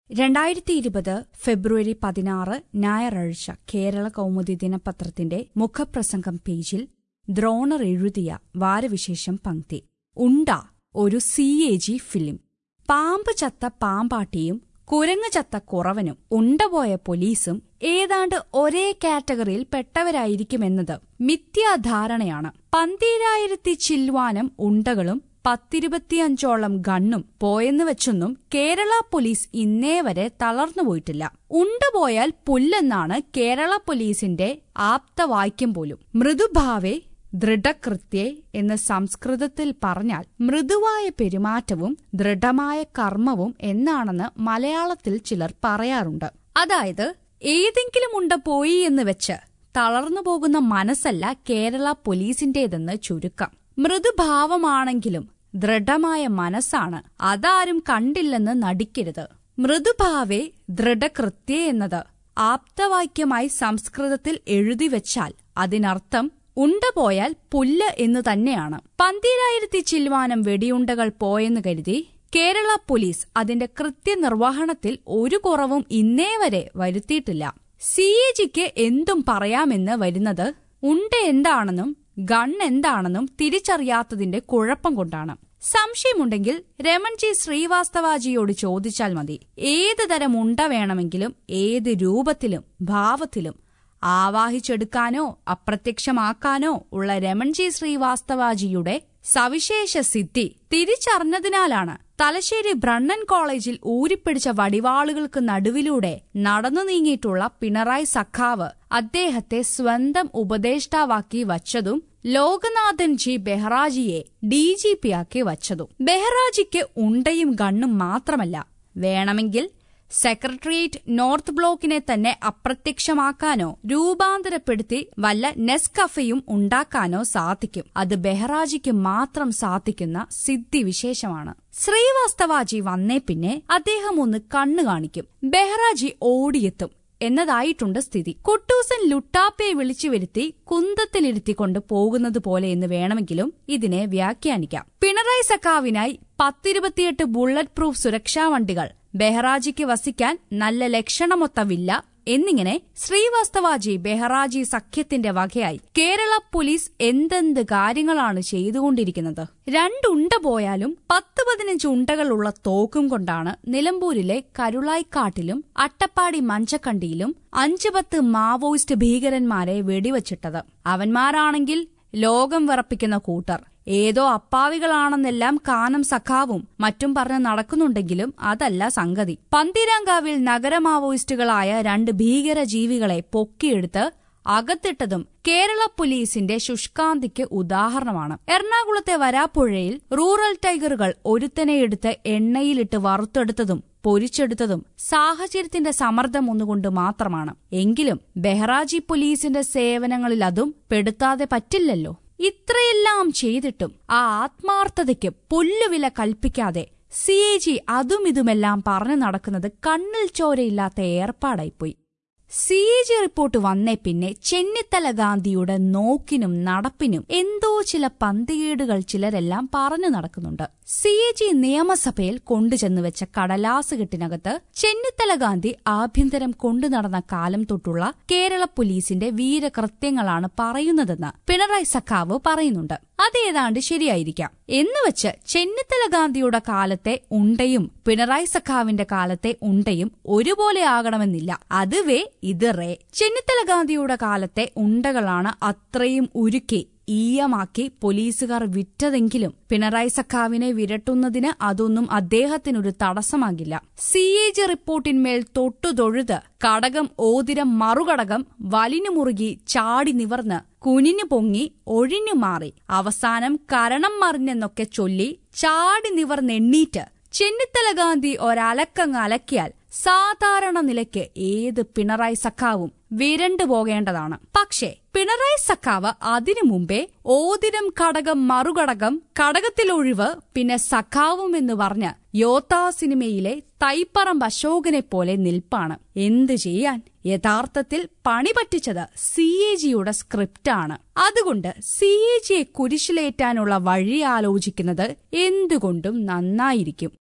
രണ്ടായിരത്തി ഇരുപത് ഫെബ്രുവരി പതിനാറ് ഞായറാഴ്ച കേരള കൗമുദി ദിനപത്രത്തിന്റെ മുഖപ്രസംഗം പേജിൽ ദ്രോണർ എഴുതിയ വാരവിശേഷം പങ്ക്തി ഉണ്ട ഒരു സി എ ജി ഫിലിം പാമ്പ് ചത്ത പാമ്പാട്ടിയും കുരങ്ങ് ചത്ത കുറവനും ഉണ്ടപോയ പോലീസും ഏതാണ്ട് ഒരേ കാറ്റഗറിയിൽ പെട്ടവരായിരിക്കുമെന്നത് മിഥ്യാധാരണയാണ് പന്തീരായിരത്തി ചില്വാനം ഉണ്ടകളും പത്തിരുപത്തിയഞ്ചോളം ഗണ്ണും പോയെന്ന് വെച്ചൊന്നും കേരള പോലീസ് ഇന്നേ വരെ തളർന്നുപോയിട്ടില്ല ഉണ്ട പോയാൽ പുല്ലെന്നാണ് കേരള പോലീസിന്റെ ആപ്തവാക്യം പോലും മൃദുഭാവേ ദൃഢകൃത്യേ എന്ന് സംസ്കൃതത്തിൽ പറഞ്ഞാൽ മൃദുവായ പെരുമാറ്റവും ദൃഢമായ കർമ്മവും എന്നാണെന്ന് മലയാളത്തിൽ ചിലർ പറയാറുണ്ട് അതായത് ഏതെങ്കിലും ഉണ്ട പോയി എന്ന് വെച്ച് തളർന്നു പോകുന്ന മനസ്സല്ല കേരള പോലീസിന്റേതെന്ന് ചുരുക്കം മൃദുഭാവമാണെങ്കിലും ദൃഢമായ മനസ്സാണ് അതാരും കണ്ടില്ലെന്ന് നടിക്കരുത് മൃദുഭാവേ ദൃഢകൃത്യേ എന്നത് ആപ്തവാക്യമായി സംസ്കൃതത്തിൽ എഴുതിവെച്ചാൽ അതിനർത്ഥം ഉണ്ട പോയാൽ പുല്ല് എന്ന് തന്നെയാണ് പന്തീരായിരത്തി ചില്വാനം വെടിയുണ്ടകൾ പോയെന്ന് കരുതി കേരള പോലീസ് അതിന്റെ കൃത്യനിർവഹണത്തിൽ ഒരു കുറവും ഇന്നേ വരെ വരുത്തിയിട്ടില്ല സി എ ജിക്ക് എന്തും പറയാമെന്ന് വരുന്നത് ഉണ്ട എന്താണെന്നും ഗൺ എന്താണെന്നും തിരിച്ചറിയാത്തതിന്റെ കുഴപ്പം കൊണ്ടാണ് സംശയമുണ്ടെങ്കിൽ രമൺജി ശ്രീവാസ്തവാജിയോട് ചോദിച്ചാൽ മതി ഏത് തരം ഉണ്ട വേണമെങ്കിലും ഏത് രൂപത്തിലും ഭാവത്തിലും ആവാഹിച്ചെടുക്കാനോ അപ്രത്യക്ഷമാക്കാനോ ഉള്ള രമൺജി ശ്രീവാസ്തവാജിയുടെ സവിശേഷ സിദ്ധി തിരിച്ചറിഞ്ഞതിനാലാണ് തലശ്ശേരി ബ്രണ്ണൻ കോളേജിൽ ഊരിപ്പിടിച്ച വടിവാളുകൾക്ക് നടുവിലൂടെ നടന്നു നീങ്ങിയിട്ടുള്ള പിണറായി സഖാവ് അദ്ദേഹത്തെ സ്വന്തം ഉപദേഷ്ടാവാക്കി വച്ചതും ലോകനാഥൻ ജി ബെഹ്റാജിയെ ഡി ജി പി ആക്കി വച്ചതും ബെഹ്റാജിക്ക് ഉണ്ടയും ഗണ്ണും മാത്രമല്ല വേണമെങ്കിൽ സെക്രട്ടേറിയറ്റ് നോർത്ത് ബ്ലോക്കിനെ തന്നെ അപ്രത്യക്ഷമാക്കാനോ രൂപാന്തരപ്പെടുത്തി വല്ല നെസ്കഫയും ഉണ്ടാക്കാനോ സാധിക്കും അത് ബെഹ്റാജിക്ക് മാത്രം സാധിക്കുന്ന സിദ്ധിവിശേഷമാണ് ശ്രീവാസ്തവാജി വന്നേ പിന്നെ അദ്ദേഹം ഒന്ന് കണ്ണു കാണിക്കും ബെഹ്റാജി ഓടിയെത്തും എന്നതായിട്ടുണ്ട് സ്ഥിതി കുട്ടൂസൻ ലുട്ടാപ്പയെ വിളിച്ചു വരുത്തി കുന്തത്തിലിരുത്തിക്കൊണ്ട് പോകുന്നത് പോലെ എന്ന് വേണമെങ്കിലും ഇതിനെ വ്യാഖ്യാനിക്കാം പിണറായി സഖാവിനായി പത്തിരുപത്തിയെട്ട് ബുള്ളറ്റ് പ്രൂഫ് സുരക്ഷാ വണ്ടികൾ ബെഹ്റാജിക്ക് വസിക്കാൻ നല്ല ലക്ഷണമൊത്ത വില്ല എന്നിങ്ങനെ ശ്രീവാസ്തവാജി ബെഹ്റാജി സഖ്യത്തിന്റെ വകയായി കേരള പോലീസ് എന്തെന്ത് കാര്യങ്ങളാണ് ചെയ്തുകൊണ്ടിരിക്കുന്നത് രണ്ടുണ്ട പോയാലും പത്ത് പതിനഞ്ച് ഉണ്ടകളുള്ള തോക്കും കൊണ്ടാണ് നിലമ്പൂരിലെ കരുളായിക്കാട്ടിലും അട്ടപ്പാടി മഞ്ചക്കണ്ടിയിലും അഞ്ചു പത്ത് മാവോയിസ്റ്റ് ഭീകരന്മാരെ വെടിവച്ചിട്ടത് അവന്മാരാണെങ്കിൽ ലോകം വിറപ്പിക്കുന്ന കൂട്ടർ ഏതോ അപ്പാവികളാണെന്നെല്ലാം കാനം സഖാവും മറ്റും പറഞ്ഞ് നടക്കുന്നുണ്ടെങ്കിലും അതല്ല സംഗതി പന്തീരാങ്കാവിൽ നഗരമാവോയിസ്റ്റുകളായ രണ്ട് ഭീകരജീവികളെ പൊക്കിയെടുത്ത് അകത്തിട്ടതും കേരള പോലീസിന്റെ ശുഷ്കാന്തിക്ക് ഉദാഹരണമാണ് എറണാകുളത്തെ വരാപ്പുഴയിൽ റൂറൽ ടൈഗറുകൾ ഒരുത്തനെയെടുത്ത് എണ്ണയിലിട്ട് വറുത്തെടുത്തതും പൊരിച്ചെടുത്തതും സാഹചര്യത്തിന്റെ സമ്മർദ്ദം ഒന്നുകൊണ്ട് മാത്രമാണ് എങ്കിലും ബെഹ്റാജി പോലീസിന്റെ സേവനങ്ങളിൽ അതും പെടുത്താതെ പറ്റില്ലല്ലോ ഇത്രയെല്ലാം ചെയ്തിട്ടും ആ ആത്മാർത്ഥതയ്ക്ക് പുല്ലുവില കൽപ്പിക്കാതെ സി എ ജി അതും ഇതുമെല്ലാം പറഞ്ഞു നടക്കുന്നത് കണ്ണിൽ ചോരയില്ലാത്ത ഏർപ്പാടായിപ്പോയി സി എ ജി റിപ്പോർട്ട് വന്നേ പിന്നെ ചെന്നിത്തല ഗാന്ധിയുടെ നോക്കിനും നടപ്പിനും എന്തോ ചില പന്തികേടുകൾ ചിലരെല്ലാം പറഞ്ഞു നടക്കുന്നുണ്ട് സി എ ജി നിയമസഭയിൽ കൊണ്ടുചെന്ന് വെച്ച കടലാസ് കെട്ടിനകത്ത് ചെന്നിത്തല ഗാന്ധി ആഭ്യന്തരം കൊണ്ടു നടന്ന കാലം തൊട്ടുള്ള കേരള പോലീസിന്റെ വീരകൃത്യങ്ങളാണ് പറയുന്നതെന്ന് പിണറായി സഖാവ് പറയുന്നുണ്ട് അതേതാണ്ട് ശരിയായിരിക്കാം എന്നുവച്ച് ചെന്നിത്തല ഗാന്ധിയുടെ കാലത്തെ ഉണ്ടയും പിണറായി സഖാവിന്റെ കാലത്തെ ഉണ്ടയും ഒരുപോലെ ആകണമെന്നില്ല അത് വേ ഇത് റേ ചെന്നിത്തല ഗാന്ധിയുടെ കാലത്തെ ഉണ്ടകളാണ് അത്രയും ഉരുക്കി ഈയമാക്കി പോലീസുകാർ വിറ്റതെങ്കിലും പിണറായി സഖാവിനെ വിരട്ടുന്നതിന് അതൊന്നും അദ്ദേഹത്തിനൊരു തടസ്സമാകില്ല സി എ ജി റിപ്പോർട്ടിന്മേൽ തൊട്ടുതൊഴുത് കടകം ഓതിരം മറുകടകം വലിനു മുറുകി ചാടി നിവർന്ന് കുനിഞ്ഞു പൊങ്ങി ഒഴിഞ്ഞു മാറി അവസാനം കരണം മറിഞ്ഞെന്നൊക്കെ ചൊല്ലി ചാടി നിവർന്നെണ്ണീറ്റ് ചെന്നിത്തല ഗാന്ധി ഒരലക്കങ്ങ് അലക്കിയാൽ സാധാരണ നിലയ്ക്ക് ഏത് പിണറായി സഖാവും വിരണ്ടു പോകേണ്ടതാണ് പക്ഷേ പിണറായി സഖാവ് അതിനു മുമ്പേ ഓതിരം കടകം മറുകടകം കടകത്തിലൊഴിവ് പിന്നെ സഖാവും എന്ന് പറഞ്ഞ് യോത്താ സിനിമയിലെ തൈപ്പറമ്പ് അശോകനെ പോലെ നിൽപ്പാണ് എന്തു ചെയ്യാൻ യഥാർത്ഥത്തിൽ പണി പറ്റിച്ചത് സി എ ജിയുടെ സ്ക്രിപ്റ്റാണ് അതുകൊണ്ട് സി എ ജിയെ കുരിശിലേറ്റാനുള്ള വഴി ആലോചിക്കുന്നത് എന്തുകൊണ്ടും നന്നായിരിക്കും